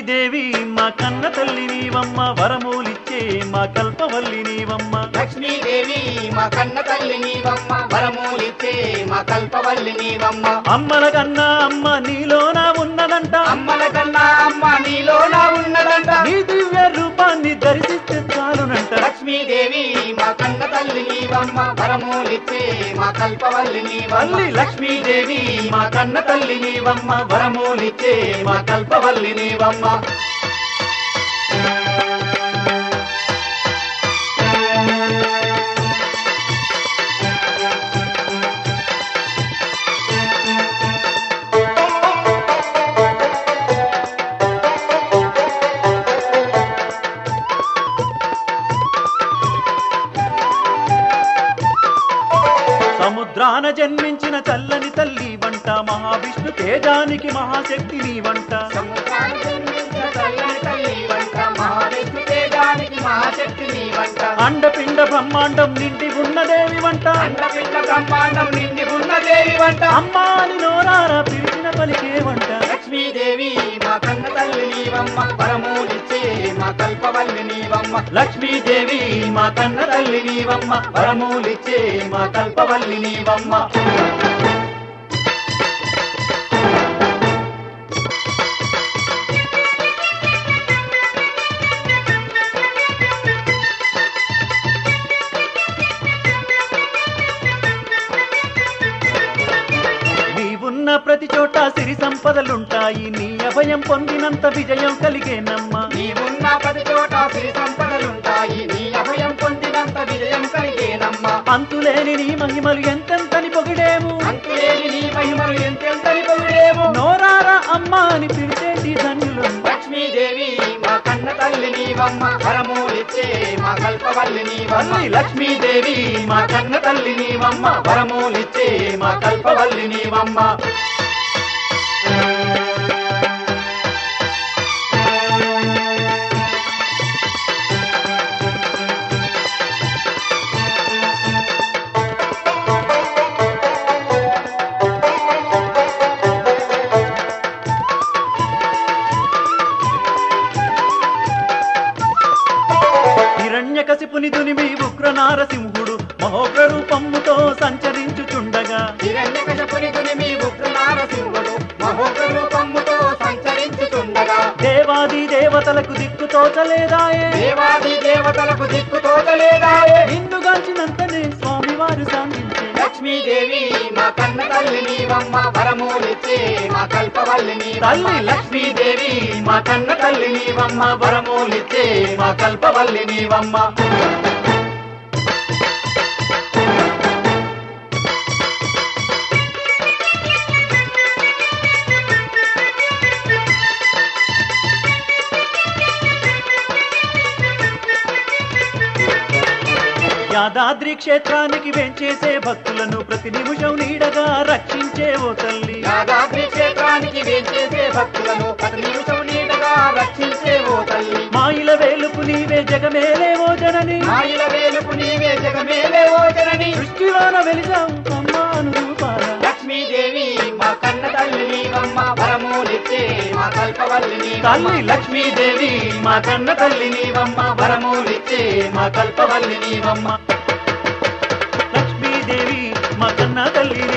లక్ష్మీదేవి మా కన్న తల్లి నీవమ్మ వరమూలిచ్చే మా కల్పవల్లి నీవమ్మ లక్ష్మీదేవి మా కన్న తల్లి నీవమ్మ వరమూలిచ్చే మా కల్పవల్లి నీవమ్మ అమ్మల కన్నా అమ్మ నీలోన ఉన్నదంట అమ్మల కన్నా అమ్మ నీలోన ఉన్నదంట నీ దివ్య రూపాన్ని దర్శిస్తే చాలునంట లక్ష్మీదేవి మా కన్న తల్లి నీవమ్మ వరమూలిచ్చే మా కల్పవల్లి నీవమ్మ తల్లి లక్ష్మీదేవి మా కన్న తల్లి నీవమ్మ వరమూలిచ్చే మా కల్పవల్లి నీవమ్మ సముద్రాన జన్మించిన చల్లని తల్లి వంట మహావిష్ణు తేజానికి మహాశక్తి నీ వంట సముద్రాన్ని జన్మించిన చల్లని తల్లి వంట మహావిష్ణు తేజానికి మహాశక్తి నీ వంట అండపిండ బ్రహ్మాండం నిండి ఉన్నదేవి వంట అండపిండ బ్రహ్మాండం నిండి ఉన్న దేవి వంట అమ్మా అని నోరారా పిలిచిన పలికే వంట లక్ష్మీదేవి మా కన్న తల్లి నీవమ్మ వరమూలిచ్చే మా కల్పవల్లి నీవమ్మ లక్ష్మీదేవి మా కన్న తల్లి నీవమ్మ వరమూలిచ్చే మా కల్పవల్లి నీవమ్మ నీవున్న ప్రతి చోట సిరి సంపదలుంటాయి నీ అభయం పొందినంత విజయం కలిగేనమ్మా నీవున్న ప్రతి చోట సిరి సంపదలుంటాయి నీ అభయం పొందినంత విజయం కలిగేనమ్మ అంతులేని నీ మహిమలు ఎంతెంతని పొగిడేము అంతులేని నీ మహిమలు ఎంతెంతని పొగిడేమో నోరారా అమ్మా అని పిలిచేటి ధన్యులు లక్ష్మీదేవి మా కన్న తల్లి నీవమ్మ వరమూలిచ్చే మా కల్పవల్లి నీవమ్మ తల్లి లక్ష్మీదేవి మా కన్న తల్లి నీవమ్మ వరమూలిచ్చే మా కల్పవల్లి నీవమ్మ హిరణ్యకశిపుని దునిమి ఉగ్ర నారసింహుడు మహోగ్ర రూపముతో సంచరించుచుండగా హిరణ్యకశపుని మీ ఉగ్ర నారసింహుడు మహోగ్ర రూపముతో సంచరించుతుండగా దేవాది దేవతలకు దిక్కు తోచలేదాయే దేవాది దేవతలకు దిక్కు తోచలేదాయే నిన్నుగాంచినంతనే స్వామివారు సాధించే లక్ష్మీదేవి మా కన్న తల్లి నీవమ్మ వరమూలిచ్చే మా కల్పవల్లి నీవమ్మ తల్లి లక్ష్మీదేవి మా కన్న తల్లి నీవమ్మ వరమూలిచ్చే మా కల్పవల్లి నీవమ్మ యాదాద్రి క్షేత్రానికి వెంచేసే భక్తులను ప్రతి నిమిషం నీడగా రక్షించే ఓ తల్లి యాదాద్రి క్షేత్రానికి వేచేసే భక్తులను ప్రతి నిమిషం నీడగా రక్షించే ఓ తల్లి మాయిల వేలుపు నీవే జగమేలేవో జనని మాయిల వేలుపు నీవే జగమేలే ఓ జనని దృష్టిలోన వెలిసావు అమ్మాను రూపాల లక్ష్మీదేవి మా కన్న తల్లి నీవమ్మ వరమూలిచ్చే మా కల్పవల్లి నీవమ్మ తల్లి లక్ష్మీదేవి మా కన్న తల్లి నీవమ్మ వరమూలిచ్చే మా కల్పవల్లి నీవమ్మ లక్ష్మీదేవి మా కన్న తల్లి